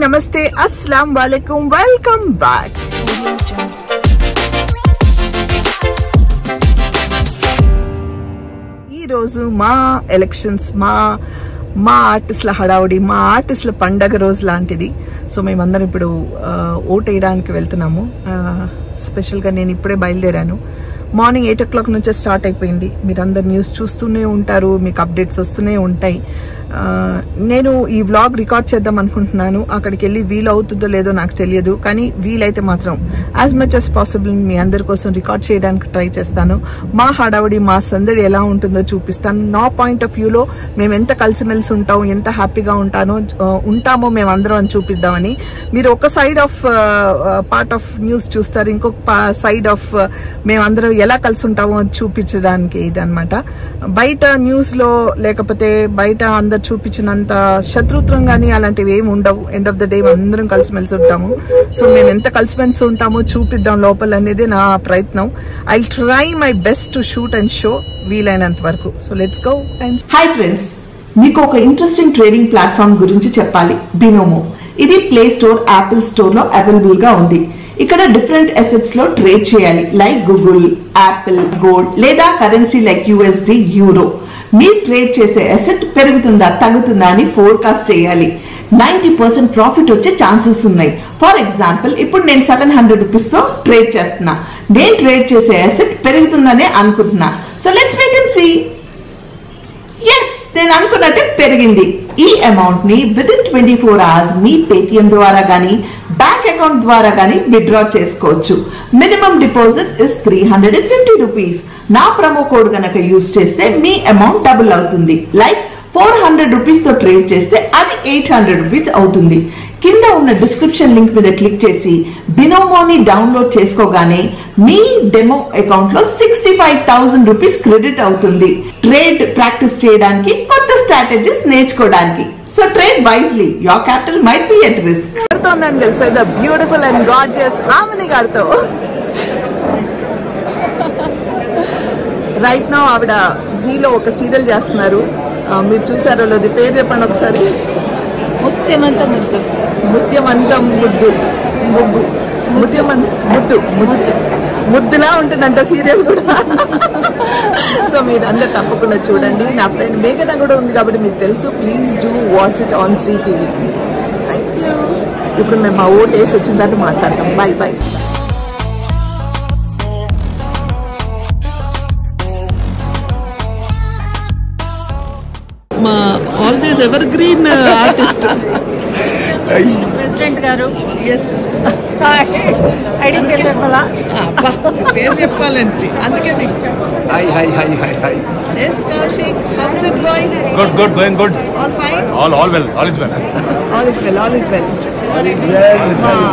నమస్తే అస్సలం వాలేకుం welcome back ఈ రోజు మా ఎలక్షన్స్ మా మా ఆర్టిస్ట్ల హడావుడి మా ఆర్టిస్ట్ల పండగ రోజు లాంటిది సో మేమందరం ఇప్పుడు ఆ, ఓట్ వేయడానికి వెళ్తున్నాము స్పెషల్ గా నేను ఇప్పుడే బయలుదేరాను మార్నింగ్ ఎయిట్ ఓ క్లాక్ నుంచే స్టార్ట్ అయిపోయింది మీరందరు న్యూస్ చూస్తూనే ఉంటారు మీకు అప్డేట్స్ వస్తూనే ఉంటాయి ఆ, నేను ఈ వ్లాగ్ రికార్డ్ చేద్దాం అనుకుంటున్నాను అక్కడికి వెళ్ళి వీలు అవుతుందో లేదో నాకు తెలియదు కానీ వీలైతే మాత్రం యాజ్ మచ్ as పాసిబుల్ మీ అందరి కోసం రికార్డ్ చేయడానికి ట్రై చేస్తాను మా హడావుడి మా సందడి ఎలా ఉంటుందో చూపిస్తాను నా పాయింట్ ఆఫ్ వ్యూలో మేము ఎంత కలిసిమెలిసి ఉంటాం ఎంత హ్యాపీగా ఉంటానో ఆ, ఉంటామో మేము అందరం అని చూపిద్దామని మీరు ఒక side of part of news చూస్తారు ఇంకొక సైడ్ ఆఫ్ మేమందరం ఎలా కలిసి ఉంటామో అని చూపించడానికి ఇదన్నమాట బయట న్యూస్ లో లేకపోతే బయట అందరు చూపించినంత శత్రుత్వం గానీ అలాంటివి ఏమి ఉండవు ఎండ్ ఆఫ్ ద డే అందరం కలిసిమెలిసి ఉంటాము సో మేము ఎంత కలిసిమెలిసి ఉంటామో చూపిద్దాం లోపల అనేది నా ప్రయత్నం I try my best to shoot and show వీలైనంత వరకు so let's go and hi friends మీకు ఒక ఇంట్రెస్టింగ్ ట్రేడింగ్ ప్లాట్ఫామ్ గురించి చెప్పాలి బినోమో ఇది ప్లే స్టోర్ యాపిల్ స్టోర్ లో అవైలబుల్ గా ఉంది ఇక్కడ డిఫరెంట్ అసెట్స్ లో ట్రేడ్ చేయాలి లైక్ గూగుల్ యాపిల్ గోల్డ్ లేదా కరెన్సీ లైక్ యూఎస్డి యూరో మీరు ట్రేడ్ చేసే అసెట్ పెరుగుతుందా తగ్గుతుందా అని ఫోర్కాస్ట్ చేయాలి నైన్టీ పర్సెంట్ ప్రాఫిట్ వచ్చే ఛాన్సెస్ ఉన్నాయి ఫర్ ఎగ్జాంపుల్ ఇప్పుడు నేను సెవెన్ హండ్రెడ్ రూపీస్ తో ట్రేడ్ చేస్తున్నా నేను ట్రేడ్ చేసే అసెట్ పెరుగుతుందనే అనుకుంటున్నా so let's wait and see yes నేను అనుకున్నట్టే పెరిగింది ఈ అమౌంట్ ని within twenty four hours మీ పేటిఎం ద్వారా గానీ బ్యాంక్ అకౌంట్ ద్వారా గానీ విత్డ్రా చేసుకోవచ్చు minimum deposit is three hundred and fifty rupees నా ప్రమో కోడ్ గనక యూజ్ చేస్తే మీ అమౌంట్ డబుల్ అవుతుంది లైక్ ఫోర్ హండ్రెడ్ రూపీస్ తో ట్రేడ్ చేస్తే అది ఎయిట్ హండ్రెడ్ రూపీస్ అవుతుంది కింద ఉన్న డిస్క్రిప్షన్ లింక్ మీద క్లిక్ చేసి బినోమోని డౌన్లోడ్ చేసుకోగానే మీ డెమో అకౌంట్ లో sixty five thousand rupees credit అవుతుంది ట్రేడ్ ప్రాక్టీస్ చేయడానికి కొత్త స్ట్రాటజీస్ నేర్చుకోవడానికి so trade wisely your capital might be at risk ఉన్నాను తెలుసా ద బ్యూటిఫుల్ అండ్ గార్జియస్ ఆమెని గారితో రైట్ నో ఆవిడ జీలో ఒక సీరియల్ చేస్తున్నారు ఆ, మీరు చూసారో లేదు పేరు చెప్పండి ఒకసారి ముత్యమంత ముద్దు ముత్యమంతం ముద్దు ముగ్గు ముత్యమం ముద్దు ముద్దు ముద్దులా ఉంటుందంట సీరియల్ కూడా సో మీరు అందరు తప్పకుండా చూడండి నా ఫ్రెండ్ మేఘన కూడా ఉంది కాబట్టి మీకు తెలుసు please do watch it on C TV thank you ఇప్పుడు మేము మా ఓట్ వేసి వచ్చిన తర్వాత మాట్లాడతాం బై బై మా always evergreen artist president గారు ఎస్ ఐడెంటిటీ చెప్పాలా పేరు చెప్పాలంటే అందుకే మీకు Hi, hi, hi, hi, hi. Yes Kaushik how is it going Good, good, going good. All fine All, all well, all is well. All is well all is well All is well.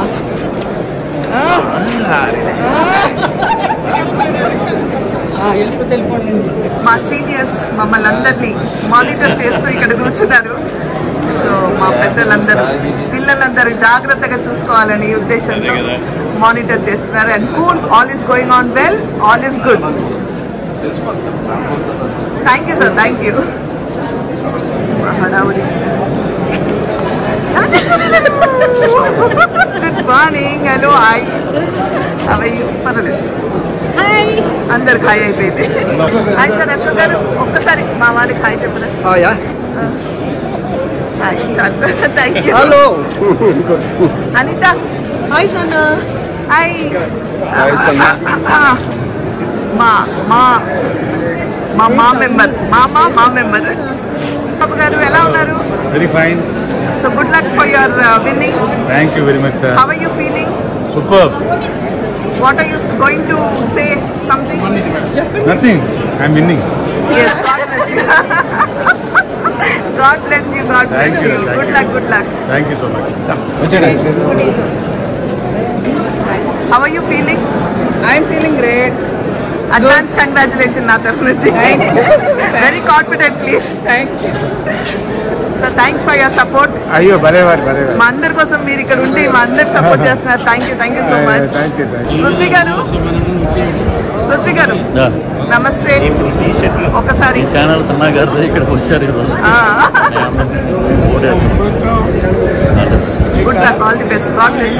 మా seniors మమ్మల్ని అందరినీ monitor చేస్తూ ఇక్కడ కూర్చున్నారు so మా పెద్దలందరూ పిల్లలందరూ జాగ్రత్తగా చూసుకోవాలని ఉద్దేశంతో మానిటర్ చేస్తున్నారు and cool all is going on well all is good thank you sir thank you హడావుడి good morning hello hi how are you పర్వాలేదు అందరికి హాయ్ అయిపోయింది హాయ్ సార్ అశోక్ గారు ఒక్కసారి మా వాళ్ళకి హాయ్ చెప్పలే Oh, yeah? హాయ్ చాలు thank you Hello. Anitha hi Sanna hi Hi, Sanna. మా మా మా మా మెంబర్ మామ మా మెంబర్ బాబు గారు ఎలా ఉన్నారు Very fine. So good luck for your winning Thank you very much, sir. How are you feeling Superb. What are you going to say something Nothing. I'm winning. Yes, God bless you. God bless you, God bless Thank you, you. thank Good you. luck, good luck. Thank you so much. How are you feeling? I'm feeling great Advance congratulations నా తరఫు నుంచి very confidently thank you so thanks for your support అయ్యో భలే వారి భలే వారి మా అందరి కోసం మీరు ఇక్కడ ఉండి మా అందరికి సపోర్ట్ చేస్తున్నారు thank you thank you so much thank you thank you Prithvi garu Prithvi గారు నమస్తే ఒకసారి ఛానల్ సన్నా గారు ఇక్కడికి వచ్చారు కదా ఆ, ఓటేస్తాం good luck all the best God bless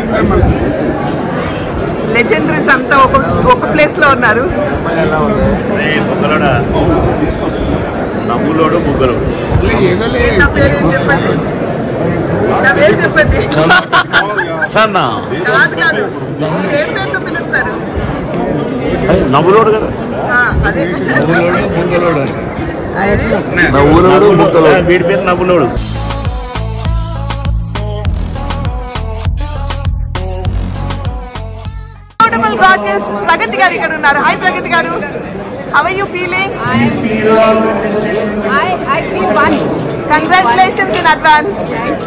legendaries అంతా ఒక ఒక ప్లేస్ లో ఉన్నారు ముగ్గలోడ నవ్వులోడు ముగ్గలు ఏం నా పేరు ఏం చెప్పండి నా పేరు చెప్పండి సన్నా కాదు కాదు మీరు ఏ పేరుతో పిలుస్తారు నవ్వులోడు కదా ఆ, అదే అదే నవ్వులోడు ముక్కలోడు వీడి పేరు నవ్వులోడు బ్యూటిఫుల్ గార్జెస్ ప్రగతి గారు ఇక్కడ ఉన్నారు hi Pragathi garu how are you feeling I, I feel one. Congratulations in advance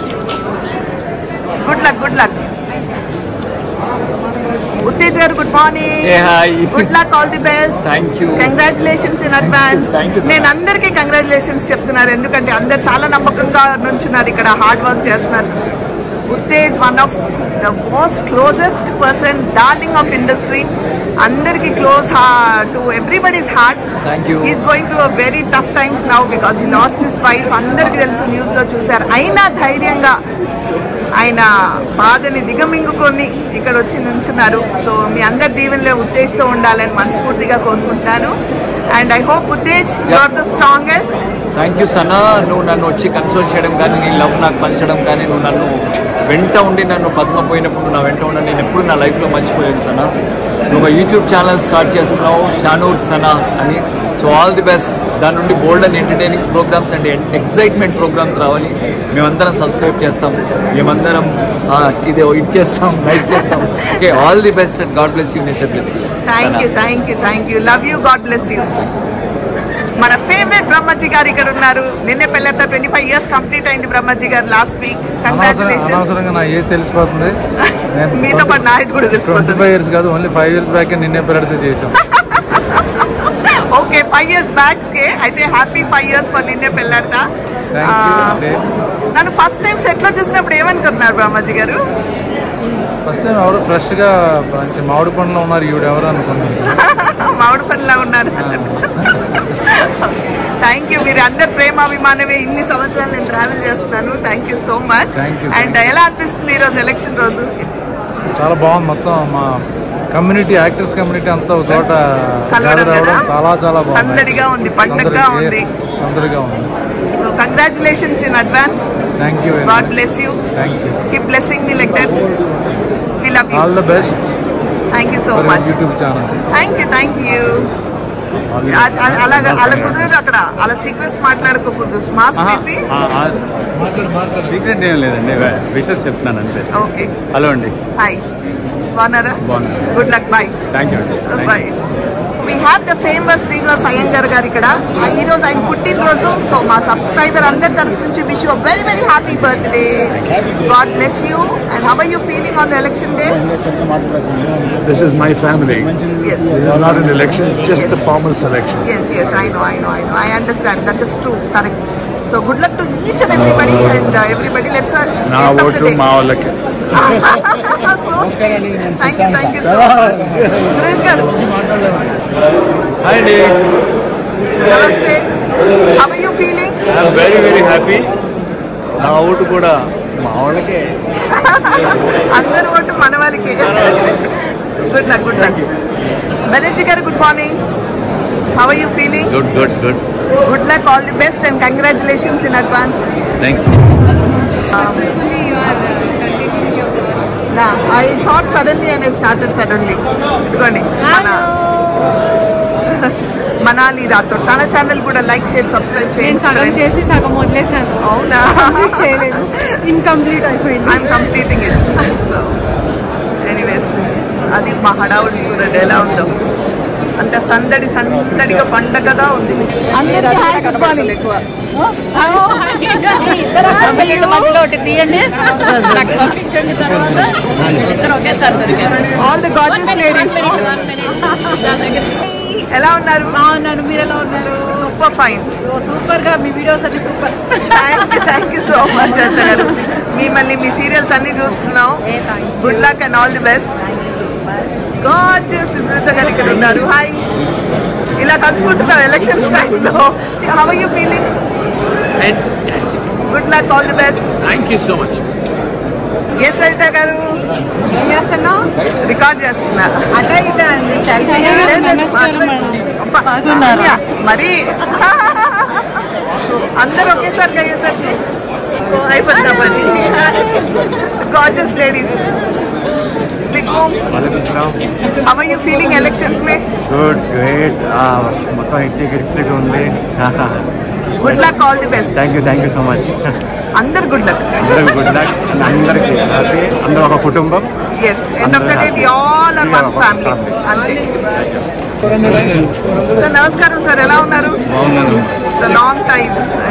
good luck good luck Uttej garu good morning Hey, hi. Good luck all the best Thank you. Congratulations in advance Thank you, sir. నేను అందరికీ congratulations చెప్తున్నారు ఎందుకంటే అందరు చాలా నమ్మకంగా నుంచున్నారు ఇక్కడ hard work చేస్తున్నారు Uttej one of the most closest person darling of industry అందరికి close to everybody's heart Thank you. Is going to very tough times now because he lost his wife అందరికి తెలుసు న్యూస్ లో చూశారు అయినా ధైర్యంగా ఆయన బాధని దిగమింగుకొని ఇక్కడ వచ్చి నుంచున్నారు సో మీ అందరి దీవెనలో ఉత్తేజ్తో ఉండాలని మనస్ఫూర్తిగా కోరుకుంటున్నాను and I hope Uttej you are the strongest thank you Sana నువ్వు నన్ను వచ్చి కన్సోల్ చేయడం కానీ నీ లవ్ నాకు పంచడం కానీ నువ్వు నన్ను వెంట ఉండి నన్ను పద్మ పోయినప్పుడు నువ్వు నా వెంట ఉండి నేను ఎప్పుడు నా లైఫ్లో మర్చిపోయాను సనా నువ్వు ఒక యూట్యూబ్ ఛానల్ స్టార్ట్ చేస్తున్నావు షానూర్ సనా అని సో ఆల్ ది బెస్ట్ దాని నుండి bold and entertaining programmes and excitement programmes రావాలి మేమందరం సబ్స్క్రైబ్ చేస్తాం మేమందరం ఆ, ఇది ఇది చేస్తాం లైక్ చేస్తాం okay all the best and God bless you nature bless you thank you thank you thank you love you God bless you మన ఫేవరెట్ బ్రహ్మజీ గారు ఇక్కడ ఉన్నారు Ninne Pelladatha twenty five years complete అయింది బ్రహ్మజీ గారు లాస్ట్ వీక్ కంగ్రాచులేషన్ అనవసరంగా నా age తెలిసిపోతుంది మీతో పాటు నా ఏజ్ కూడా ట్వంటీ తెలిసిపోతుంది ఫైవ్ ఇయర్స్ కాదు only five years back Ninne Pelladatha చేసాం ఓకే ఫైవ్ ఇయర్స్ బ్యాక్ అయితే happy five years for Ninne Pelladatha Thank you. నన్ను ఫస్ట్ టైం సెట్ లో చూసినప్పుడు ఏమనుకున్నారు బ్రహ్మాజీ గారు ఫస్ట్ టైం ఎవరు ఫ్రెష్ గా మంచి మామిడి పండ్లో ఉన్నారు ఈవిడ ఎవరు అనుకున్నాను మామిడి పనిలా ఉన్నారు థ్యాంక్ యూ మీరు అందరు ప్రేమాభిమానమే ఇన్ని సంవత్సరాలు నేను ట్రావెల్ చేస్తున్నాను thank you so much Thank you. And ఎలా అనిపిస్తుంది ఈ రోజు ఎలక్షన్ రోజు చాలా బాగుంది మొత్తం మా కమ్యూనిటీ యాక్టర్స్ కమ్యూనిటీ అంతా ఒక చోట కలవడం gather అవ్వడం కదా? చాలా చాలా బాగుంది సందడిగా ఉంది, పండగగా ఉంది. అందరిగా ఉంది so congratulations in advance thank you God bless you thank you keep blessing మీ like that we love you all the best thank you so for much YouTube channel thank you thank you అలాగా అలా కుదరదు అక్కడ అలా secrets మాట్లాడుకోకూడదు mask తీసి secret ఏం లేదండి విషెస్ చెప్తున్నాను అంతే ఓకే హలో అండి హాయ్ బాగున్నారా బాగున్నాను. Good luck bye thank you అండి bye we have the famous Srinivas Ayyangar garu ఇక్కడ ఆ, ఈ రోజు ఆయన పుట్టినరోజు సో మా సబ్స్క్రైబర్ అందరి తరఫు నుంచి wish you very very happy birthday God bless you and how are you feeling on the election day This is my family. Yes. This is not an election, it's just a formal selection. Yes, yes, I know, I know, I know. I understand. That is true. Correct. So good luck to each and everybody and uh, everybody. Let's uh, నా end of the vote day. మా వాళ్ళకి so sweet. Thank you, thank you so much. Suresh garu, hi అండి namaste. How are you feeling? I'm very very happy నా vote కూడా మా వాళ్ళకే అందరు vote మన వారికి good luck good luck Banerjee garu good morning how are you feeling good good good good luck all the best and congratulations in advance thank you Successfully, you are uh, continuing your work. I thought suddenly and I started suddenly ఇదిగోండి మన మనాలి రాతో తన channel కూడా like share subscribe నేను సగం చేయండి చేసి సగం వదిలేసాను అవునా కంప్లీట్ చేయలేదు ఇన్కంప్లీట్ అయిపోయింది I'm completing it so anyways అది మా హడావుడి చూడండి ఎలా ఉందో అంత సందడి సందడిగా పండగగా ఉంది అందరికీ హాయ్ గుడ్ మార్నింగ్ ఎక్కువ మధ్యలో ఒకటి తీయండి నాకు పంపించండి తర్వాత ఇద్దరు ఒకేసారి దొరికారు ఆల్ ది గార్డెన్స్ లేడీస్ ఎలా ఉన్నారు బాగున్నాను మీరు ఎలా ఉన్నారు సూపర్ ఫైన్ సో సూపర్ గా మీ వీడియోస్ అన్ని super thank you thank you so much అంత గారు మిమ్మల్ని మీ సీరియల్స్ అన్ని చూస్తున్నాం good luck and all the best gorgeous Indraja garu ఇక్కడ ఉన్నారు హాయ్ ఇలా కలుసుకుంటున్నాం ఎలక్షన్స్ టైంలో how are you feeling good luck all the best thank you so much ఏ సరిత గారు ఏం చేస్తున్నావు రికార్డ్ చేస్తున్నా అటే ఇటే అండి సెల్ఫీ అబ్బా, మరి అందరూ ఒకేసారి అయ్యేసరికి ఓ, అయిపోతుందా పని gorgeous ladies how are you feeling elections మే గుడ్ గ్రేట్ మొత్తం ఇంటికి గిఫ్ట్ ఉంది good luck all the best thank you thank you so much అందరు గుడ్ లక్ అందరికి గుడ్ లక్ అందరికి హ్యాపీ అందరూ ఒక కుటుంబం as end of the day we all are one family అంతే సార్ నమస్కారం సార్ ఎలా ఉన్నారు the long time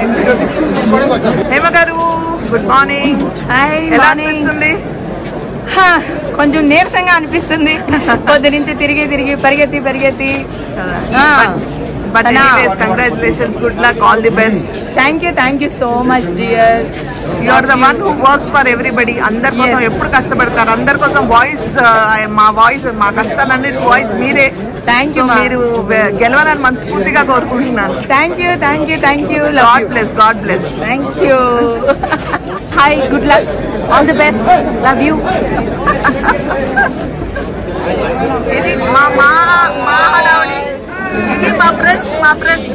Hema garu good morning hi ఎలా మార్నింగ్ అనిపిస్తుంది హా, కొంచెం నీరసంగా అనిపిస్తుంది పొద్దు నుంచి తిరిగి తిరిగి పరిగెత్తి పరిగెత్తి but anyways congratulations good luck all the best thank you thank you so much dear you are the one who works for everybody అందరి కోసం Yes. ఎప్పుడు కష్టపడతారు అందరి కోసం వాయిస్ మా వాయిస్ మా కష్టాలన్నిటి వాయిస్ మీరే Thank you, So, ma'am. మీరు వె- గెలవాలని మనస్ఫూర్తిగా కోరుకుంటున్నాను thank you thank you thank you God bless God bless thank you hi good luck all the best love you ఇది మా మా మా హడావడి ఇది మా ప్రెస్ మా press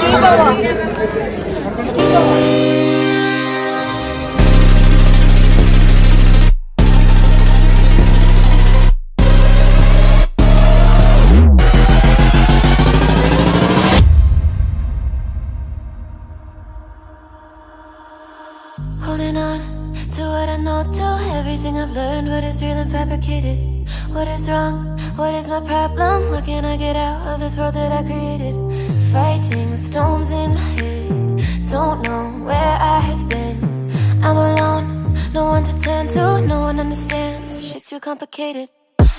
Holding on to what I know, to everything I've learned, what is real and fabricated. What is wrong? What is my problem? What can I get out of this world that I created? Fighting the storms in my head. Don't know where I have been. I'm alone, no one to turn to, no one understands. Shit's too complicated.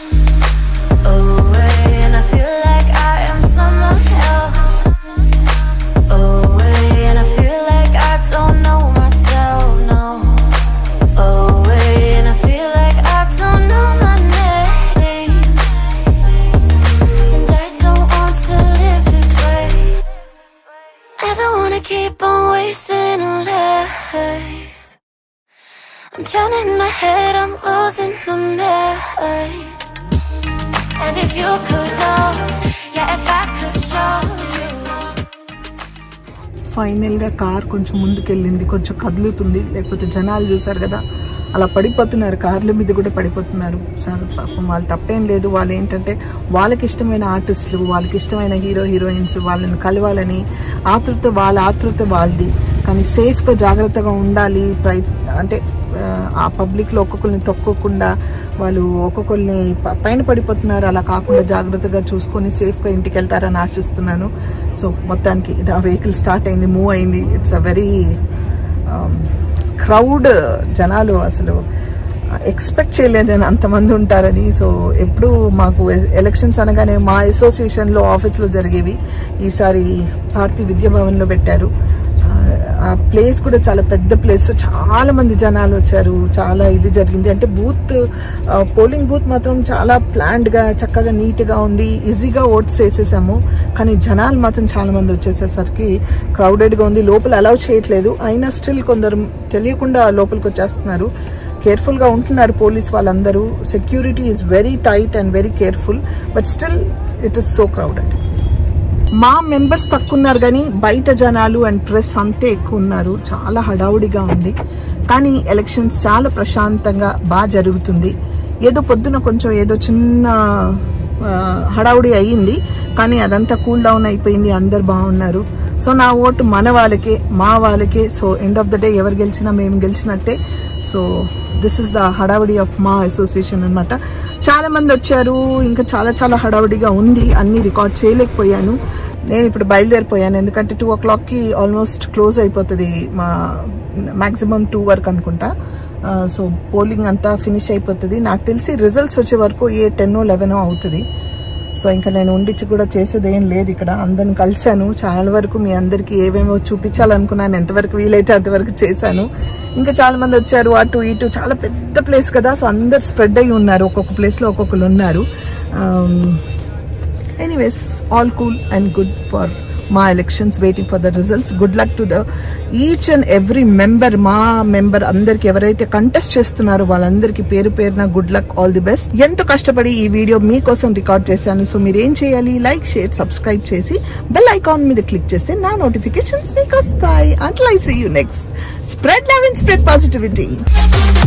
Away, and I feel like I am someone else. Away, and I feel like I don't know myself, no. Away, and I feel like I don't know my name. And I don't want to live this way. I don't wanna keep on wasting a life. I'm drowning in my head, I'm losing my mind. And if you could know, yeah, if I could show you. ఫైనల్గా car కొంచెం ముందుకెళ్ళింది కొంచెం కదులుతుంది లేకపోతే జనాలు చూసారు కదా అలా పడిపోతున్నారు కార్ల మీద కూడా పడిపోతున్నారు సార్ పాపం వాళ్ళు తప్పేం లేదు వాళ్ళు ఏంటంటే వాళ్ళకి ఇష్టమైన ఆర్టిస్టులు వాళ్ళకి ఇష్టమైన హీరో హీరోయిన్స్ వాళ్ళని కలవాలని ఆతృత వాళ్ళ ఆతృత వాళ్ళది కానీ సేఫ్గా జాగ్రత్తగా ఉండాలి ప్రయ అంటే ఆ, ఆ పబ్లిక్లో ఒక్కొక్కరిని తొక్కకుండా వాళ్ళు ఒక్కొక్కరిని ప- పైన పడిపోతున్నారు అలా కాకుండా జాగ్రత్తగా చూసుకొని సేఫ్గా ఇంటికి వెళ్తారని ఆశిస్తున్నాను సో మొత్తానికి ఇది ఆ వెహికల్ స్టార్ట్ అయింది మూవ్ అయింది ఇట్స్ అ వెరీ క్రౌడ్ జనాలు అసలు ఎక్స్పెక్ట్ చేయలేదని అంతమంది ఉంటారని సో ఎప్పుడు మాకు ఎలక్షన్స్ అనగానే మా అసోసియేషన్లో ఆఫీస్లో జరిగేవి ఈసారి భారతీ విద్యాభవన్లో పెట్టారు ఆ, ఆ ప్లేస్ కూడా చాలా పెద్ద ప్లేస్ చాలా మంది జనాలు వచ్చారు చాలా ఇది జరిగింది అంటే బూత్ పోలింగ్ బూత్ మాత్రం చాలా ప్లాన్డ్ గా చక్కగా నీట్ గా ఉంది ఈజీగా ఓట్స్ వేసేసాము కానీ జనాలు మాత్రం చాలా మంది వచ్చేసేసరికి క్రౌడెడ్ గా ఉంది లోపల అలౌ చేయట్లేదు అయినా స్టిల్ కొందరు తెలియకుండా లోపలికి వచ్చేస్తున్నారు కేర్ఫుల్ గా ఉంటున్నారు పోలీస్ వాళ్ళందరూ security is very tight and very careful but still it is so crowded మా మెంబర్స్ తక్కువ ఉన్నారు కానీ బయట జనాలు అండ్ ప్రెస్ అంతే ఎక్కువ ఉన్నారు చాలా హడావుడిగా ఉంది కానీ ఎలక్షన్స్ చాలా ప్రశాంతంగా బాగా జరుగుతుంది ఏదో పొద్దున కొంచెం ఏదో చిన్న ఆ, హడావుడి అయ్యింది కానీ అదంతా కూల్ డౌన్ అయిపోయింది అందరు బాగున్నారు సో నా ఓటు మన వాళ్ళకే మా వాళ్ళకే so end of the day ఎవరు గెలిచినా మేము గెలిచినట్టే సో దిస్ ఇస్ ద హడావుడి ఆఫ్ మా అసోసియేషన్ అన్నమాట చాలా మంది వచ్చారు ఇంకా చాలా చాలా హడావుడిగా ఉంది అన్ని రికార్డ్ చేయలేకపోయాను నేను ఇప్పుడు బయలుదేరిపోయాను ఎందుకంటే టూ ఓ క్లాక్కి ఆల్మోస్ట్ క్లోజ్ అయిపోతుంది మా మాక్సిమం టూ వరకు అనుకుంటా సో పోలింగ్ అంతా ఫినిష్ అయిపోతుంది నాకు తెలిసి రిజల్ట్స్ వచ్చే వరకు ఏ టెన్నో లెవెనో అవుతుంది సో ఇంకా నేను ఉండిచ్చి కూడా చేసేది ఏం లేదు ఇక్కడ అందరిని కలిశాను చాలా వరకు మీ అందరికి ఏవేమో చూపించాలనుకున్నాను ఎంతవరకు వీలైతే అంతవరకు చేశాను ఇంకా చాలా మంది వచ్చారు అటు ఇటు చాలా పెద్ద ప్లేస్ కదా సో అందరు స్ప్రెడ్ అయి ఉన్నారు ఒక్కొక్క ప్లేస్లో ఒక్కొక్కరు ఉన్నారు anyways all cool and good for మా elections waiting for the results good luck to the each and every member మా మెంబర్ అందరికి ఎవరైతే కంటెస్ట్ చేస్తున్నారో వాళ్ళందరికీ పేరు పేరున good luck all the best ఎంతో కష్టపడి ఈ వీడియో మీకోసం రికార్డ్ చేశాను సో మీరు ఏం చేయాలి లైక్ షేర్ సబ్స్క్రైబ్ చేసి బెల్ ఐకాన్ మీద క్లిక్ చేస్తే నా నోటిఫికేషన్స్ మీకు వస్తాయి అట్లా I see you next spread love and spread positivity